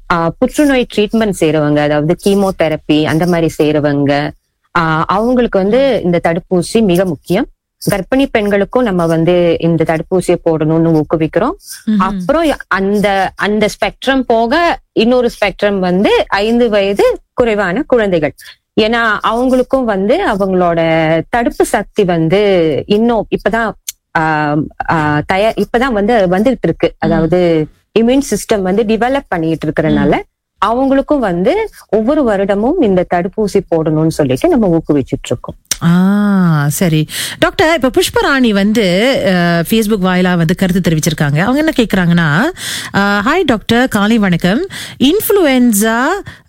ஆஹ் புற்றுநோய் ட்ரீட்மெண்ட் செய்யறவங்க அதாவது கீமோதெரப்பி அந்த மாதிரி செய்யறவங்க ஆஹ் அவங்களுக்கு வந்து இந்த தடுப்பூசி மிக முக்கியம் கர்ப்பிணி பெண்களுக்கும் நம்ம வந்து இந்த தடுப்பூசியை போடணும்னு ஊக்குவிக்கிறோம் ம்ஹும். அப்புறம் அந்த அந்த ஸ்பெக்ட்ரம் போக இன்னொரு ஸ்பெக்ட்ரம் வந்து ஐந்து வயது குறைவான குழந்தைகள் ஏன்னா அவங்களுக்கும் வந்து அவங்களோட தடுப்பு சக்தி வந்து இன்னும் இப்பதான் ஆஹ் ஆஹ் தயார் இப்பதான் வந்து வந்துட்டு இருக்கு அதாவது இம்யூன் சிஸ்டம் வந்து டெவலப் பண்ணிட்டு இருக்கிறனால அவங்களுக்கும் வந்து ஒவ்வொரு வருடமும் இந்த தடுப்பூசி போடணும்னு சொல்லிட்டு நம்ம ஊக்குவிச்சுட்டு இருக்கோம் ஆ சரி டாக்டர் இப்ப புஷ்பராணி வந்து ஃபேஸ்புக் வாயிலா வந்து கருத்து தெரிவிச்சிருக்காங்க அவங்க என்ன கேக்குறாங்கன்னா ஹாய் டாக்டர் காலை வணக்கம் இன்ஃப்ளூயன்சா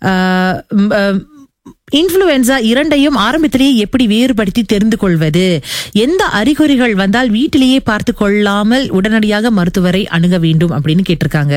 இன்ஃப்ளூயன்சா இரண்டையும் ஆரம்பத்திலேயே எப்படி வேறுபடுத்தி தெரிந்து கொள்வது எந்த அறிகுறிகள் வந்தால் வீட்டிலேயே பார்த்து கொள்ளாமல் உடனடியாக மருத்துவரை அணுக வேண்டும் அப்படின்னு கேட்டிருக்காங்க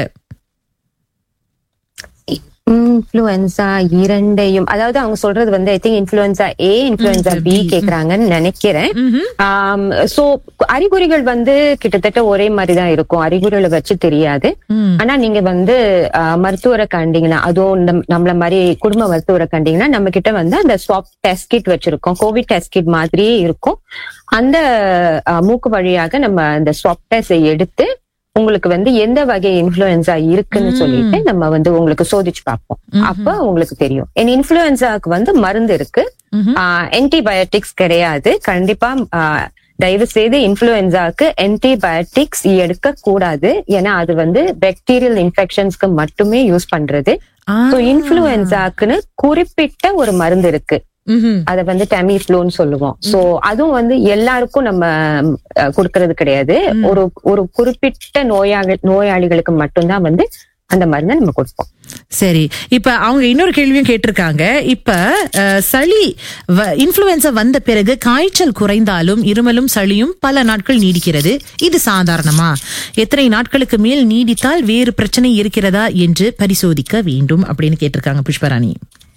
இன்ஃபுளுன்சா இரண்டையும் அதாவது அவங்க சொல்றது வந்து I think influenza A influenza B கேக்குறாங்கன்னு நினைக்கிறேன் சோ அறிகுறிகள் வந்து கிட்டத்தட்ட ஒரே மாதிரி தான் இருக்கும் அறிகுறிகளை வச்சு தெரியாது ம். ஆனா நீங்க வந்து ஆஹ், மருத்துவரை கண்டீங்கன்னா அதுவும் நம்- நம்மள மாதிரி குடும்ப மருத்துவரை கண்டீங்கன்னா நம்ம கிட்ட வந்து அந்த ஸ்வாப் டெஸ்ட் கிட் வச்சிருக்கோம் கோவிட் டெஸ்ட் கிட் மாதிரியே இருக்கும் அந்த ஆஹ், மூக்கு வழியாக நம்ம அந்த ஸ்வாப் டெஸ்ட் எடுத்து உங்களுக்கு வந்து எந்த வகை இன்ஃபுளுன்சா இருக்குன்னு ம். சொல்லிட்டு நம்ம வந்து உங்களுக்கு சோதிச்சு பார்ப்போம் ம்ஹும். அப்ப உங்களுக்கு தெரியும் என் இன்ஃபுளுன்சாக்கு வந்து மருந்து இருக்கு ம்ஹும். ஆன்டிபயோட்டிக்ஸ் கிடையாது கண்டிப்பா ஆஹ், தயவு செய்து இன்ஃபுளுன்சாக்கு ஆன்டிபயோட்டிக்ஸ் எடுக்க கூடாது ஏன்னா அது வந்து பாக்டீரியல் இன்ஃபெக்ஷன்ஸ்க்கு மட்டுமே யூஸ் பண்றது ஆ. ஸோ இன்ஃபுளுன்சாக்குன்னு குறிப்பிட்ட ஒரு மருந்து இருக்கு ம்ஹும். அத வந்து டெமிஃப்ளூன்னு சொல்லுவோம் சோ அதுவும் வந்து எல்லாருக்கும் நம்ம அஹ், கொடுக்கறது கிடையாது ம். ஒரு ஒரு குறிப்பிட்ட நோயாளி நோயாளிகளுக்கு மட்டும்தான் வந்து அந்த மருந்தை நம்ம கொடுப்போம் சரி இப்ப அவங்க இன்னொரு கேள்வியும் கேட்டிருக்காங்க இப்ப அஹ், சளி இன்ஃபுளுன்சா வந்த பிறகு காய்ச்சல் குறைந்தாலும் இருமலும் சளியும் பல நாட்கள் நீடிக்கிறது இது சாதாரணமா எத்தனை நாட்களுக்கு மேல் நீடித்தால் வேறு பிரச்சனை இருக்கிறதா என்று பரிசோதிக்க வேண்டும் அப்படின்னு கேட்டிருக்காங்க புஷ்பராணி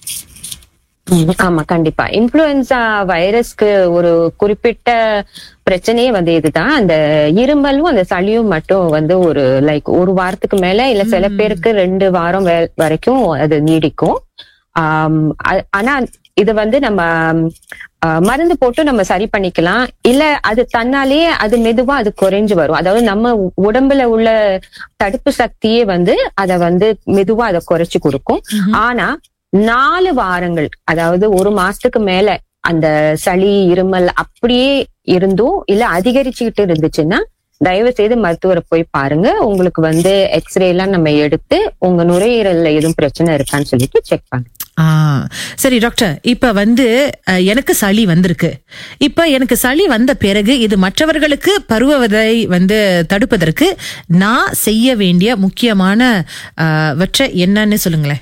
ஆமா கண்டிப்பா இன்ஃபுளுன்சா வைரஸ்க்கு ஒரு குறிப்பிட்ட பிரச்சனையே வந்து இதுதான் அந்த இருமலும் அந்த சளியும் மட்டும் வந்து ஒரு லைக் ஒரு வாரத்துக்கு மேல இல்ல சில பேருக்கு ரெண்டு வாரம் வே- வரைக்கும் அது நீடிக்கும் ஆம், அ- ஆனா இது வந்து நம்ம ஆ, மருந்து போட்டு நம்ம சரி பண்ணிக்கலாம் இல்ல அது தன்னாலேயே அது மெதுவா அது குறைஞ்சு வரும் அதாவது நம்ம உ- உடம்புல உள்ள தடுப்பு சக்தியே வந்து அதை வந்து மெதுவா அதை குறைச்சு கொடுக்கும் ஆனா நாலு வாரங்கள் அதாவது ஒரு மாசத்துக்கு மேல அந்த சளி இருமல் அப்படியே இருந்தும் இல்ல அதிகரிச்சுக்கிட்டு இருந்துச்சுன்னா தயவு செய்து மருத்துவரை போய் பாருங்க உங்களுக்கு வந்து எக்ஸ்ரே எல்லாம் நம்ம எடுத்து உங்க நுரையீரல்ல எதுவும் பிரச்சனை இருக்கான்னு சொல்லிட்டு செக் பண்ணுங்க ஆ சரி டாக்டர் இப்ப வந்து அஹ், எனக்கு சளி வந்திருக்கு இப்ப எனக்கு சளி வந்த பிறகு இது மற்றவர்களுக்கு பருவதை வந்து தடுப்பதற்கு நான் செய்ய வேண்டிய முக்கியமான அஹ், வற்றை என்னன்னு சொல்லுங்களேன்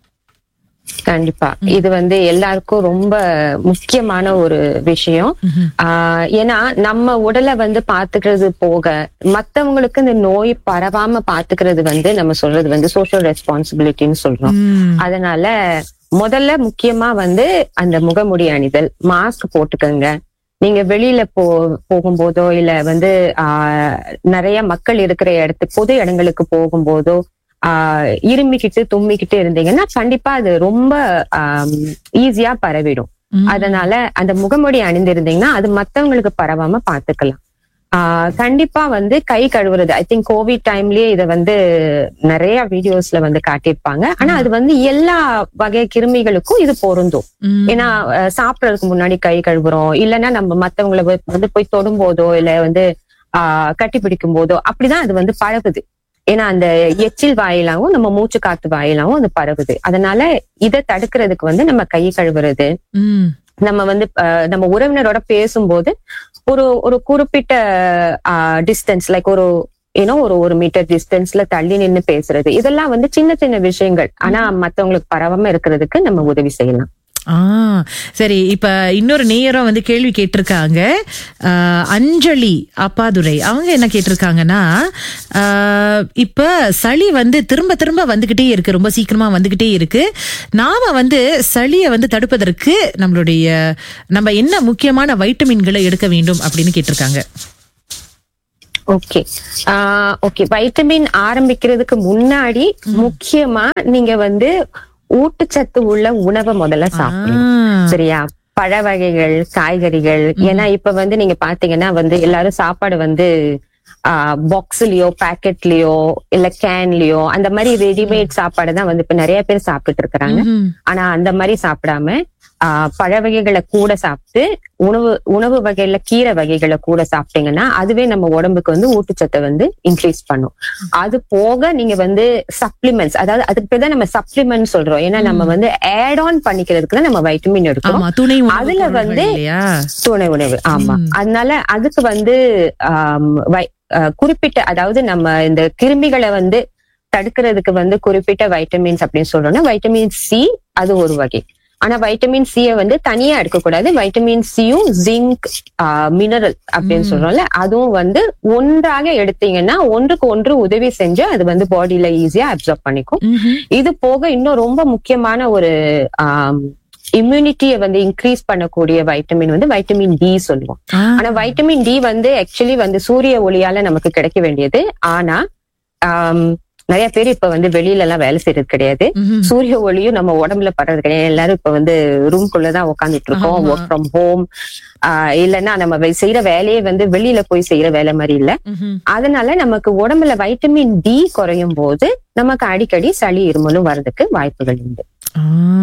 கண்டிப்பா இது வந்து எல்லாருக்கும் ரொம்ப முக்கியமான ஒரு விஷயம் ஆஹ் ஏன்னா நம்ம உடலை வந்து பாத்துக்கிறது போக மத்தவங்களுக்கு இந்த நோய் பரவாம பாத்துக்கிறது வந்து நம்ம சொல்றது வந்து சோஷியல் ரெஸ்பான்சிபிலிட்டின்னு சொல்றோம் ம், அதனால முதல்ல முக்கியமா வந்து அந்த முகமுடி அணிதல் மாஸ்க் போட்டுக்கோங்க நீங்க வெளியில போ போகும்போதோ இல்ல வந்து ஆஹ் நிறைய மக்கள் இருக்கிற இடத்துக்கு பொது இடங்களுக்கு போகும்போதோ ஆஹ் இருமிக்கிட்டு தும்மிக்கிட்டு இருந்தீங்கன்னா கண்டிப்பா அது ரொம்ப ஈஸியா பரவிடும் ம். அதனால அந்த முகமுடி அணிந்திருந்தீங்கன்னா அது மத்தவங்களுக்கு பரவாம பாத்துக்கலாம் ஆஹ் கண்டிப்பா வந்து கை கழுவுறது ஐ திங்க் கோவிட் டைம்லயே இத வந்து நிறைய வீடியோஸ்ல வந்து காட்டியிருப்பாங்க ஆனா அது வந்து எல்லா வகை கிருமிகளுக்கும் இது பொருந்தும் ம். ஏன்னா அஹ், சாப்பிடறதுக்கு முன்னாடி கை கழுவுறோம் இல்லைன்னா நம்ம மத்தவங்களை போய் வந்து போய் தொடும் போதோ இல்ல வந்து ஆஹ் கட்டி பிடிக்கும் போதோ அப்படிதான் அது வந்து பரவுது ஏன்னா அந்த எச்சில் வாயிலாவும் நம்ம மூச்சு காத்து வாயிலாவும் அது பரவுது அதனால இதை தடுக்கிறதுக்கு வந்து நம்ம கை கழுவுறது ம். நம்ம வந்து அஹ், நம்ம உறவினரோட பேசும்போது ஒரு ஒரு குறிப்பிட்ட டிஸ்டன்ஸ் லைக் ஒரு ஏன்னோ ஒரு ஒரு மீட்டர் டிஸ்டன்ஸ்ல தள்ளி நின்னு பேசுறது இதெல்லாம் வந்து சின்ன சின்ன விஷயங்கள் ஆனா மத்தவங்களுக்கு பரவாம இருக்கிறதுக்கு நம்ம உதவி செய்யலாம் ஆ சரி இப்ப இன்னொரு நேயரும் வந்து கேள்வி கேட்டிருக்காங்க ஆஹ், அஞ்சலி அப்பாதுரை அவங்க என்ன கேட்டிருக்காங்கன்னா ஆஹ், இப்ப சளி வந்து திரும்ப திரும்ப வந்துகிட்டே இருக்கு ரொம்ப சீக்கிரமா வந்துகிட்டே இருக்கு நாம வந்து சளியை வந்து தடுப்பதற்கு நம்மளுடைய நம்ம என்ன முக்கியமான வைட்டமின்களை எடுக்க வேண்டும் அப்படின்னு கேட்டிருக்காங்க ஓகே ஓகே வைட்டமின் ஆரம்பிக்கிறதுக்கு முன்னாடி முக்கியமா நீங்க வந்து ஊட்டச்சத்து உள்ள உணவை முதல்ல சாப்பிடணும் ஆ. சரியா பழ வகைகள் காய்கறிகள் ஏன்னா இப்ப வந்து நீங்க பாத்தீங்கன்னா வந்து எல்லாரும் சாப்பாடு வந்து பாக்ஸ்லயோ பேக்கெட்லயோ இல்ல கேன்லயோ அந்த மாதிரி ரெடிமேட் சாப்பாடு தான் வந்து இப்ப நிறைய பேர் சாப்பிட்டுட்டு இருக்கிறாங்க ம்ஹும். ஆனா அந்த மாதிரி சாப்பிடாம ஆஹ் பழ வகைகளை கூட சாப்பிட்டு உணவு உணவு வகையில கீரை வகைகளை கூட சாப்பிட்டீங்கன்னா அதுவே நம்ம உடம்புக்கு வந்து ஊட்டச்சத்தை வந்து இன்க்ரீஸ் பண்ணும் அது போக நீங்க வந்து சப்ளிமெண்ட்ஸ் அதாவது அதுக்கு பேர் தான் நம்ம சப்ளிமெண்ட் சொல்றோம் ஏன்னா நம்ம வந்து ஆட் ஆன் பண்ணிக்கிறதுக்கு தான் நம்ம வைட்டமின் எடுக்கிறோம் ஆமா துணை உணவுப் அதுல பொருள்கள் வந்து இல்லையா துணை உணவு ஆமா ம். அதனால அதுக்கு வந்து ஆம், வை- அஹ், குறிப்பிட்ட அதாவது நம்ம இந்த கிருமிகளை வந்து தடுக்கிறதுக்கு வந்து குறிப்பிட்ட வைட்டமின்ஸ் அப்படின்னு சொல்றோம்னா வைட்டமின் சி அது ஒரு வகை ஆனா வைட்டமின் சியை வந்து தனியா எடுக்கக்கூடாது வைட்டமின் சியும் ஜிங்க் மினரல் அப்படின்னு ம். சொல்றோம்ல சொல்றோம்ல அதுவும் வந்து ஒன்றாக எடுத்தீங்கன்னா ஒன்றுக்கு ஒன்று உதவி செஞ்சு அது வந்து பாடியில ஈஸியா அப்சர்வ் பண்ணிக்கும் ம்ஹும். இது போக இன்னும் ரொம்ப முக்கியமான ஒரு இம்யூனிட்டியை வந்து இன்க்ரீஸ் பண்ணக்கூடிய வைட்டமின் வந்து வைட்டமின் டி சொல்லுவோம் ஆ. ஆனா வைட்டமின் டி வந்து ஆக்சுவலி வந்து சூரிய ஒளியால நமக்கு கிடைக்க வேண்டியது ஆனா ஆம், நிறைய பேர் இப்ப வந்து வெளியில எல்லாம் வேலை செய்யறது கிடையாது ம்ஹும். சூரிய ஒளியும் நம்ம உடம்புல படுறது கிடையாது எல்லாரும் இப்ப வந்து ரூம்குள்ளதான் உட்காந்துட்டு இருக்கோம் ஆமா. ஒர்க் ஃப்ரம் ஹோம் இல்லைன்னா நம்ம வே- செய்யற வேலையே வந்து வெளியில போய் செய்யற வேலை மாதிரி இல்ல ம்ஹும். அதனால நமக்கு உடம்புல வைட்டமின் டி குறையும் போது நமக்கு அடிக்கடி சளி இருமலும் வர்றதுக்கு வாய்ப்புகள் உண்டு ஆ,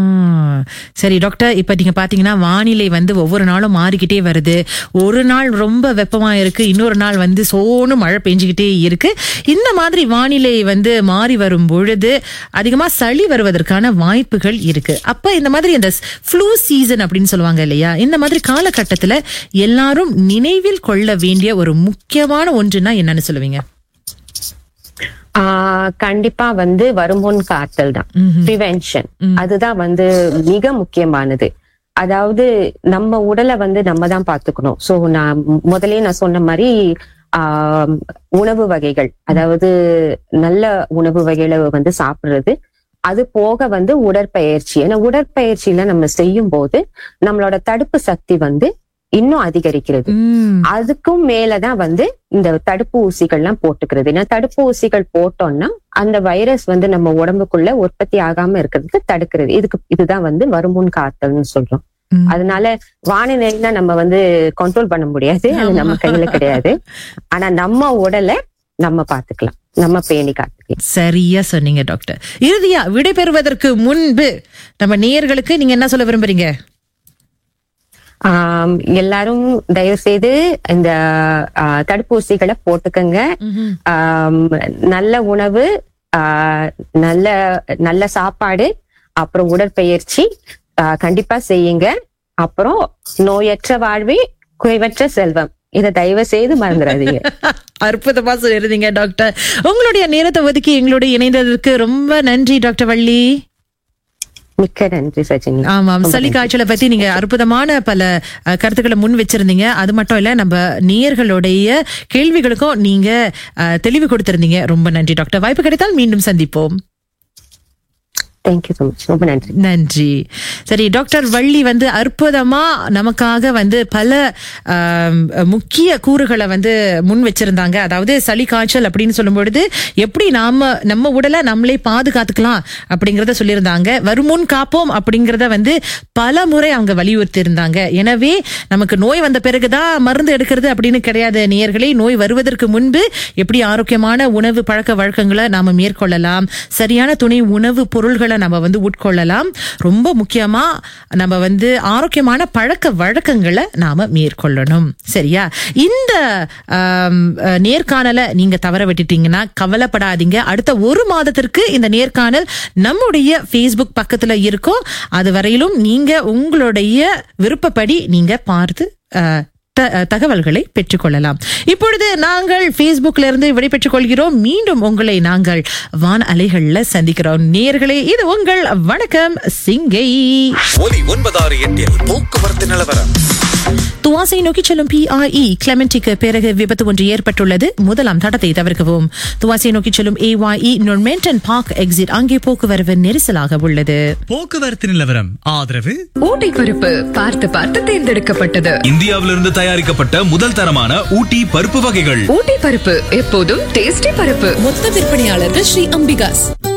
சரி டாக்டர் இப்ப நீங்க பாத்தீங்கன்னா வானிலை வந்து ஒவ்வொரு நாளும் மாறிக்கிட்டே வருது ஒரு நாள் ரொம்ப வெப்பமா இருக்கு இன்னொரு நாள் வந்து சோனு மழை பெஞ்சுக்கிட்டே இருக்கு இந்த மாதிரி வானிலை வந்து மாறி வரும் பொழுது அதிகமா சளி வருவதற்கான வாய்ப்புகள் இருக்கு அப்ப இந்த மாதிரி இந்த ஃப்ளூ சீசன் அப்படின்னு சொல்லுவாங்க இல்லையா இந்த மாதிரி காலகட்டத்துல எல்லாரும் நினைவில் கொள்ள வேண்டிய ஒரு முக்கியமான ஒன்றுனா என்னன்னு சொல்லுவீங்க ஆஹ் கண்டிப்பா வந்து வருமுன் காத்தல் தான் ம்ஹும். ப்ரிவென்ஷன் ம். அதுதான் வந்து மிக முக்கியமானது அதாவது நம்ம உடலை வந்து நம்ம தான் பாத்துக்கணும் சோ நான் மு- முதல்லயே நான் சொன்ன மாதிரி ஆஹ் உணவு வகைகள் அதாவது நல்ல உணவு வகைகளை வந்து சாப்பிடுறது அது போக வந்து உடற்பயிற்சி ஏன்னா உடற்பயிற்சியில நம்ம செய்யும் போது நம்மளோட தடுப்பு சக்தி வந்து இன்னும் அதிகரிக்கிறது ம். அதுக்கும் மேலதான் வந்து இந்த தடுப்பு ஊசிகள்லாம் போட்டுக்கிறது ஏன்னா தடுப்பு ஊசிகள் போட்டோம்னா அந்த வைரஸ் வந்து நம்ம உடம்புக்குள்ள உற்பத்தி ஆகாம இருக்கிறதுக்கு தடுக்கிறது இதுக்கு இதுதான் வந்து வருமுன் காத்தல்னு சொல்றோம் ம். அதனால வானிலைனா நம்ம வந்து கண்ட்ரோல் பண்ண முடியாது அது நம்ம கையில கிடையாது ஆனா நம்ம உடலை நம்ம பாத்துக்கலாம் நம்ம பேணி காத்துக்கலாம் சரியா சொன்னீங்க டாக்டர் இறுதியா விடைபெறுவதற்கு முன்பு நம்ம நேயர்களுக்கு நீங்க என்ன சொல்ல விரும்புறீங்க ஆம், எல்லாரும் தயவு செய்து இந்த ஆ, தடுப்பூசிகளை போட்டுக்கங்க ஆம், நல்ல உணவு ஆ, நல்ல நல்ல சாப்பாடு அப்புறம் உடற்பயிற்சி ஆ, கண்டிப்பா செய்யுங்க அப்புறம் நோயற்ற வாழ்வே குறைவற்ற செல்வம் இதை தயவு செய்து மறந்துடாதீங்க அற்புதமா சொல்லிருந்தீங்க டாக்டர் உங்களுடைய நேரத்தை ஒதுக்கி எங்களோட இணைந்ததற்கு ரொம்ப நன்றி டாக்டர் வள்ளி மிக்க நன்றி சஜினி ஆமாம் சளி காய்ச்சலை பத்தி நீங்க அற்புதமான பல அஹ், கருத்துக்களை முன் வச்சிருந்தீங்க அது மட்டும் இல்ல நம்ம நேயர்களுடைய கேள்விகளுக்கும் நீங்க அஹ், தெளிவு கொடுத்திருந்தீங்க ரொம்ப நன்றி டாக்டர் வாய்ப்பு கிடைத்தால் மீண்டும் சந்திப்போம் தேங்க்யூ ஸோ மச் ரொம்ப நன்றி நன்றி சரி டாக்டர் வள்ளி வந்து அற்புதமா நமக்காக வந்து பல ஆம், முக்கிய கூறுகளை வந்து முன் வச்சிருந்தாங்க அதாவது சளி காய்ச்சல் அப்படின்னு சொல்லும் பொழுது எப்படி நாம நம்ம உடலை நம்மளே பாதுகாத்துக்கலாம் அப்படிங்கறத சொல்லியிருந்தாங்க வருமுன் காப்போம் அப்படிங்கறத வந்து பல முறை அவங்க வலியுறுத்தி இருந்தாங்க எனவே நமக்கு நோய் வந்த பிறகுதான் மருந்து எடுக்கிறது அப்படின்னு கிடையாது நேயர்களே நோய் வருவதற்கு முன்பு எப்படி ஆரோக்கியமான உணவு பழக்க வழக்கங்களை நாம மேற்கொள்ளலாம் சரியான துணை உணவு பொருள்களை நம்ம வந்து உட்கொள்ளலாம் ரொம்ப முக்கியமா நம்ம வந்து ஆரோக்கியமான பழக்க வழக்கங்களை நாம மேற்கொள்ளணும் சரியா இந்த ஆம், அஹ், நேர்காணலை நீங்க தவற விட்டுட்டீங்கன்னா கவலைப்படாதீங்க அடுத்த ஒரு மாதத்திற்கு இந்த நேர்காணல் நம்முடைய Facebook பக்கத்துல இருக்கும் அது வரையிலும் நீங்க உங்களுடைய விருப்பப்படி நீங்க பார்த்து அஹ், த- அஹ், தகவல்களை பெற்றுக்கொள்ளலாம் இப்பொழுது நாங்கள் Facebookல இருந்து விடைபெற்றுக் கொள்கிறோம் மீண்டும் உங்களை நாங்கள் வான் அலைகள்ல சந்திக்கிறோம் நேர்களே இது உங்கள் வணக்கம் சிங்கை ஒலி ஒன்பதாறு எட்டில் போக்குவரத்து நிலவரம் துவாசை நோக்கி செல்லும் பிஆர்இ கிளமெண்டிக்கு பிறகு விபத்து ஒன்று ஏற்பட்டுள்ளது முதலாம் தடத்தை தவிர்க்கவும் துவாசை நோக்கி செல்லும் ஏஒய்இ நொர்மென்டன் பார்க் எக்ஸிட் அங்கே போக்குவரவு நெரிசலாக உள்ளது போக்குவரத்து நிலவரம் ஆதரவு ஊட்டி பருப்பு பார்த்து பார்த்து தேர்ந்தெடுக்கப்பட்டது இந்தியாவிலிருந்து தயாரிக்கப்பட்ட முதல் தரமான ஊட்டி பருப்பு வகைகள் ஊட்டி பருப்பு எப்போதும் டேஸ்டி பருப்பு மொத்த விற்பனையாளர்கள் ஸ்ரீ அம்பிகாஸ்